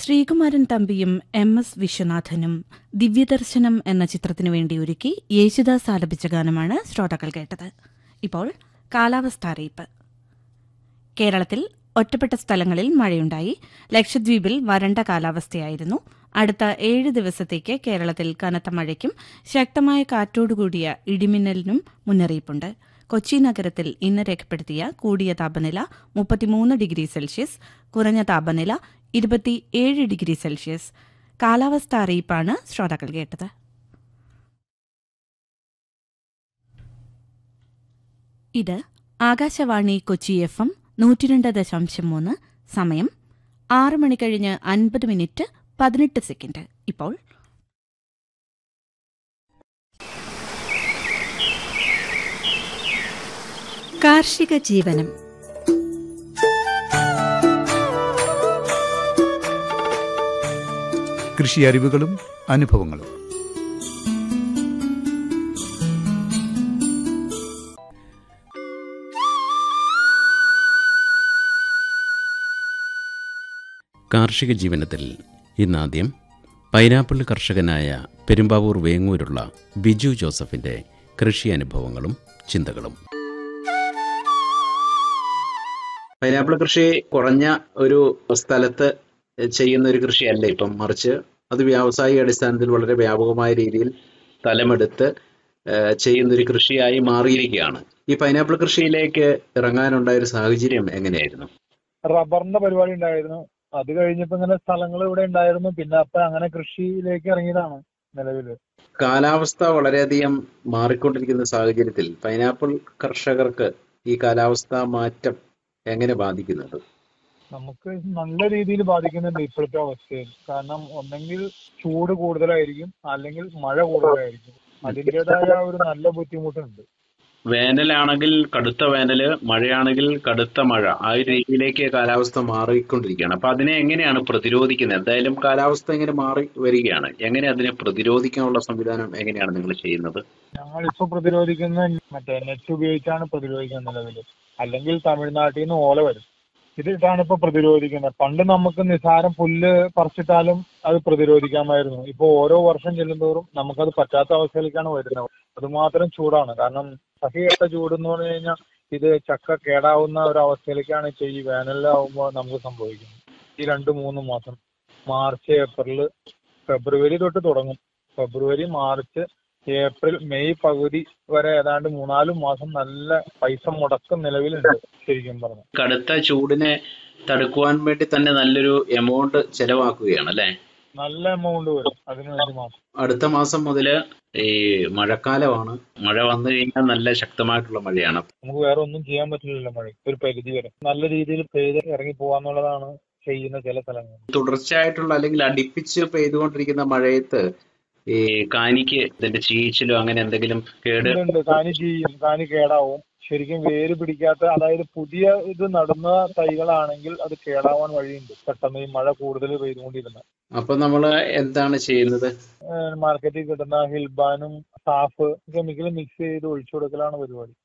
ശ്രീകുമാരൻ തമ്പിയും M S വിശ്വനാഥനും ദിവ്യദർശനം എന്ന ചിത്രത്തിനു വേണ്ടി ഒരുക്കി യേശുദാസ് ആലപിച്ച ഗാനമാണ് ശ്രോതാക്കൾ കേട്ടത് ഇപ്പോൾ കാലാവസ്ഥ അറിയിപ്പ് കേരളത്തിൽ ഒറ്റപ്പെട്ട സ്ഥലങ്ങളിൽ മഴയുണ്ടായി ലക്ഷദ്വീപിൽ വരണ്ട കാലാവസ്ഥയായിരുന്നു അടുത്ത ഏഴ് ദിവസത്തേക്ക് കേരളത്തിൽ കനത്ത മഴയ്ക്കും ശക്തമായ കാറ്റോടുകൂടിയ ഇടിമിന്നലിനും മുന്നറിയിപ്പുണ്ട് കൊച്ചി നഗരത്തിൽ ഇന്ന് രേഖപ്പെടുത്തിയ കൂടിയ താപനില മുപ്പത്തിമൂന്ന് ഡിഗ്രി സെൽഷ്യസ് കുറഞ്ഞ താപനില ഇരുപത്തിയേഴ് ഡിഗ്രി സെൽഷ്യസ് കാലാവസ്ഥ അറിയിപ്പാണ് ശ്രോതാക്കൾ കേട്ടത് ഇത് ആകാശവാണി കൊച്ചി എഫ് എം നൂറ്റിരണ്ട് ദശാംശം മൂന്ന് സമയം ആറ് മണി കഴിഞ്ഞ് അൻപത് മിനിറ്റ് പതിനെട്ട് സെക്കൻഡ് ഇപ്പോൾ കാർഷിക ജീവനം കൃഷി അറിവുകളും അനുഭവങ്ങളും കാർഷിക ജീവനത്തിൽ ഇന്നാദ്യം പൈനാപ്പിൾ കർഷകനായ പെരുമ്പാവൂർ വേങ്ങൂരുള്ള ബിജു ജോസഫിന്റെ കൃഷി അനുഭവങ്ങളും ചിന്തകളും പൈനാപ്പിൾ കൃഷി കുറഞ്ഞ ഒരു സ്ഥലത്ത് ചെയ്യുന്ന ഒരു കൃഷിയല്ല ഇപ്പം മറിച്ച് അത് വ്യാവസായിക അടിസ്ഥാനത്തിൽ വളരെ വ്യാപകമായ രീതിയിൽ സ്ഥലമെടുത്ത് ഏഹ്, ചെയ്യുന്ന ഒരു കൃഷിയായി മാറിയിരിക്കുകയാണ് ഈ പൈനാപ്പിൾ കൃഷിയിലേക്ക് ഇറങ്ങാനുണ്ടായ ഒരു സാഹചര്യം എങ്ങനെയായിരുന്നു റബ്ബറിന്റെ പരിപാടി ഉണ്ടായിരുന്നു അത് കഴിഞ്ഞപ്പോ ഇങ്ങനെ സ്ഥലങ്ങൾ ഇവിടെ ഉണ്ടായിരുന്നു പിന്നെ അപ്പൊ അങ്ങനെ കൃഷിയിലേക്ക് ഇറങ്ങിയതാണ് നിലവില് കാലാവസ്ഥ വളരെയധികം മാറിക്കൊണ്ടിരിക്കുന്ന സാഹചര്യത്തിൽ പൈനാപ്പിൾ കർഷകർക്ക് ഈ കാലാവസ്ഥ മാറ്റം എങ്ങനെ ബാധിക്കുന്നുണ്ട് നമുക്ക് നല്ല രീതിയിൽ ബാധിക്കുന്നുണ്ട് ഇപ്പോഴത്തെ അവസ്ഥയിൽ കാരണം ഒന്നെങ്കിൽ ചൂട് കൂടുതലായിരിക്കും അല്ലെങ്കിൽ മഴ കൂടുതലായിരിക്കും അതിൻ്റെതായ ഒരു നല്ല ബുദ്ധിമുട്ടുണ്ട് വേനലാണെങ്കിൽ കടുത്ത വേനല് മഴയാണെങ്കിൽ കടുത്ത മഴ ആ ഒരു രീതിയിലേക്ക് കാലാവസ്ഥ മാറിക്കൊണ്ടിരിക്കുകയാണ് അപ്പൊ അതിനെ എങ്ങനെയാണ് പ്രതിരോധിക്കുന്നത് എന്തായാലും കാലാവസ്ഥ ഇങ്ങനെ മാറി വരികയാണ് എങ്ങനെ അതിനെ പ്രതിരോധിക്കാനുള്ള സംവിധാനം എങ്ങനെയാണ് നിങ്ങൾ ചെയ്യുന്നത് ഞങ്ങൾ ഇപ്പൊ പ്രതിരോധിക്കുന്ന മറ്റേ നെറ്റ് ഉപയോഗിച്ചാണ് പ്രതിരോധിക്കുന്നത് നിലവില് അല്ലെങ്കിൽ തമിഴ്നാട്ടിൽ നിന്ന് ഓല വരും ഇതിട്ടാണ് ഇപ്പൊ പ്രതിരോധിക്കുന്നത് പണ്ട് നമുക്ക് നിസാരം പുല്ല് പറിച്ചിട്ടാലും അത് പ്രതിരോധിക്കാമായിരുന്നു ഇപ്പൊ ഓരോ വർഷം ചെല്ലുന്തോറും നമുക്കത് പറ്റാത്ത അവസ്ഥയിലേക്കാണ് വരുന്നത് അതുമാത്രം ചൂടാണ് കാരണം സഹികെട്ട ചൂട് എന്ന് പറഞ്ഞു കഴിഞ്ഞാൽ ഇത് ചക്ക കേടാവുന്ന ഒരു അവസ്ഥയിലേക്കാണ് ഇപ്പൊ ഈ വേനലിലാവുമ്പോൾ നമുക്ക് സംഭവിക്കുന്നത് ഈ രണ്ട് മൂന്ന് മാസം മാർച്ച് ഏപ്രിൽ ഫെബ്രുവരി തൊട്ട് തുടങ്ങും ഫെബ്രുവരി മാർച്ച് ഏപ്രിൽ മെയ് പകുതി വരെ ഏതാണ്ട് മൂന്നാല് മാസം നല്ല പൈസ മുടക്കം നിലവിലുണ്ട് ശരിക്കും പറഞ്ഞു കടുത്ത ചൂടിനെ തടുക്കുവാൻ വേണ്ടി തന്നെ നല്ലൊരു എമൗണ്ട് ചെലവാക്കുകയാണ് അല്ലെ നല്ല എമൗണ്ട് വരും അതിന് വേണ്ടി മാത്രം അടുത്ത മാസം മുതല് ഈ മഴക്കാലമാണ് മഴ വന്നു കഴിഞ്ഞാൽ നല്ല ശക്തമായിട്ടുള്ള മഴയാണ് നമുക്ക് വേറെ ഒന്നും ചെയ്യാൻ പറ്റില്ലല്ലോ മഴ ഒരു പരിധി വരെ നല്ല രീതിയിൽ പെയ്ത് ഇറങ്ങി പോവാന്നുള്ളതാണ് ചെയ്യുന്ന ചില സ്ഥലങ്ങൾ തുടർച്ചയായിട്ടുള്ള അല്ലെങ്കിൽ അടുപ്പിച്ച് പെയ്തുകൊണ്ടിരിക്കുന്ന മഴയത്ത് ഈ കാനിക്ക് ഇതിന്റെ ചീച്ചിലോ അങ്ങനെ എന്തെങ്കിലും കേട് ഉണ്ട് കാനി ചെയ്യും കാനി കേടാവും ശരിക്കും വേര് പിടിക്കാത്ത അതായത് പുതിയ ഇത് നടുന്ന തൈകളാണെങ്കിൽ അത് കേടാവാൻ വഴിയുണ്ട് പെട്ടെന്ന് ഈ മഴ കൂടുതൽ പെയ്തുകൊണ്ടിരുന്ന അപ്പൊ നമ്മള് എന്താണ് ചെയ്യുന്നത് മാർക്കറ്റിൽ കിട്ടുന്ന ഹിൽബാനും സാഫ് കെമിക്കൽ മിക്സ് ചെയ്ത് ഒഴിച്ചു കൊടുക്കലാണ് പരിപാടി